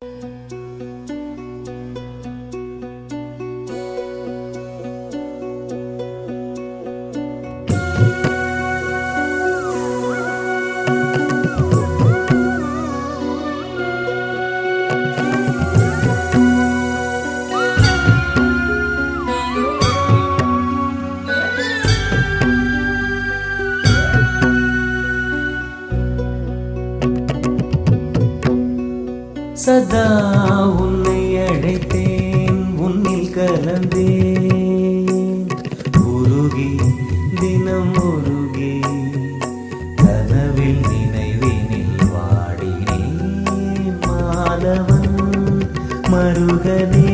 சதா உன்னை அழைத்தேன் உன்னில் கலந்தேன் உருகி தினம் உருகி கனவில் நினைவினில் வாடினேன் மாலவன் மருகனே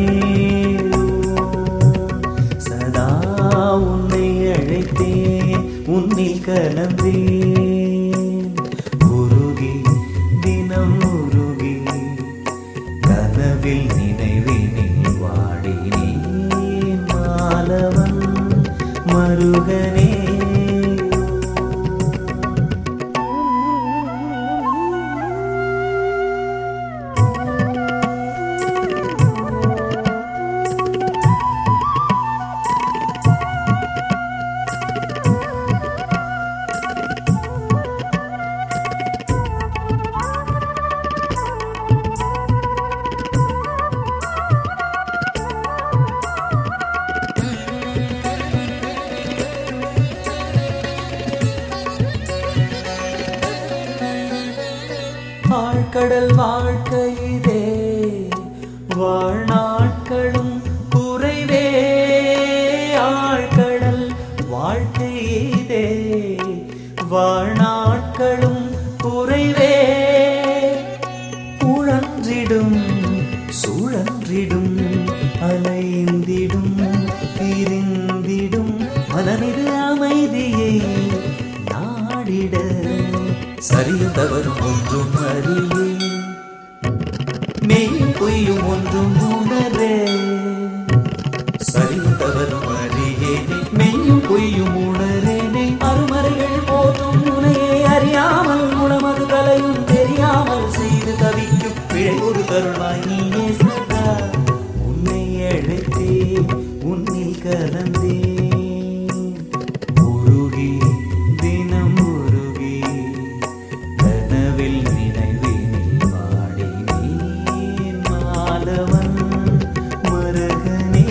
சதா உன்னை அழைத்தேன் உன்னில் கலந்தேன் உருகி தினம் உருகி கனவில் நினைவினில் வாடினேன் மாலவன் மருகனே ஆழ்கடல் வாழ்க்கையிதே வாழ்நாட்களும் குறைவே ஆழ்கடல் வாழ்க்கையிதே வாழ்நாட்களும் குறைவே உழன்றிடும் சுழன்றிடும் அலைந்திடும் திரிந்திடும் மனமிது அமைதியை நாடிட சரியும் தவறும் ஒன்றும் அறியே மெய் பொய்யும் ஒன்றும் உணரே சரியும் தவறும் அறியேனே மெய்யும் பொய்யும் உணரேனே அருமறைகள் போற்றும் உனையே அறியாமல் குணமது கலையும் தெரியாமல் செய்து தவிக்கும் பிழை ஒரு கருணாய் நீயே சதா உன்னை அழைத்தேன் உன்னில் கலந்தேன் உருகி தினம் உருகி கனவில் நினைவினில் வாடினேன் மாலவன் மருகனே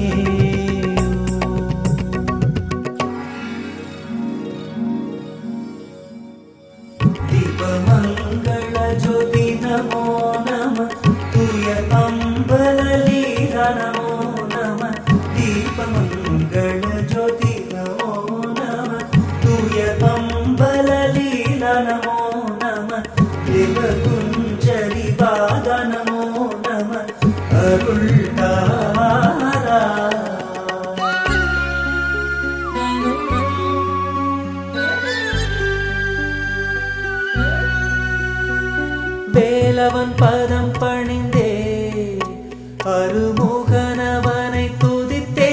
ದೀಪಮಂಗಳ ಜ್ಯೋತಿ ನಮೋ ನಮ ತುಯ ಅಂಬಲೀರ ನಮೋ ನಮ ದೀಪಮಂಗಳ ಜ್ಯೋತಿ ನಮೋ ನಮ ತುಯ ಅಂಬಲೀರ ನಮೋ ನಮ ದೇವಕುಂಜರಿ ಬಾಗ ನಮೋ ನಮ ಅರುಳ್ತಾರಾ வேலவன் பதம் பணிந்தே அருமுகனவனை துதித்தே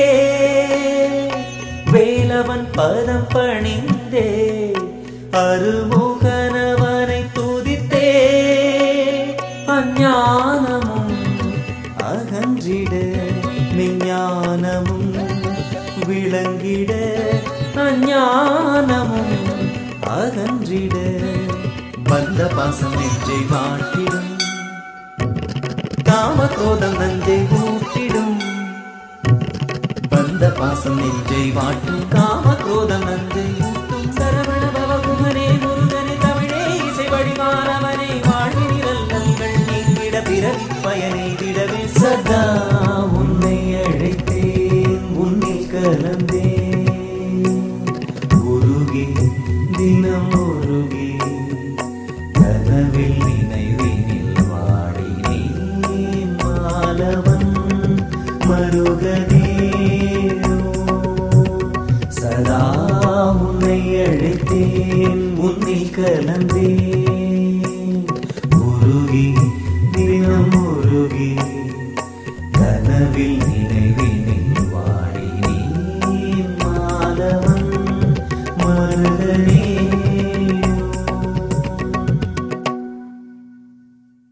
வேலவன் பதம் பணிந்தே அருமுகனவனை துதித்தே அஞ்ஞானமும் அகன்றிட மெஞ்ஞானமும் விளங்கிட அஞ்ஞானமும் அகன்றிட பந்த பாசம் நெஞ்சை வாட்டிடும் காம கோதம் நஞ்சை ஊட்டிடும் பந்த பாசம் நெஞ்சை வாட்டும் காம கோதம் நஞ்சை ஊட்டும் சரவண பவகுமனே முருகனே தமிழே இசை வடிவானவனே வாழ்வினில் நங்கள் நீங்கிட பிறவி பயனே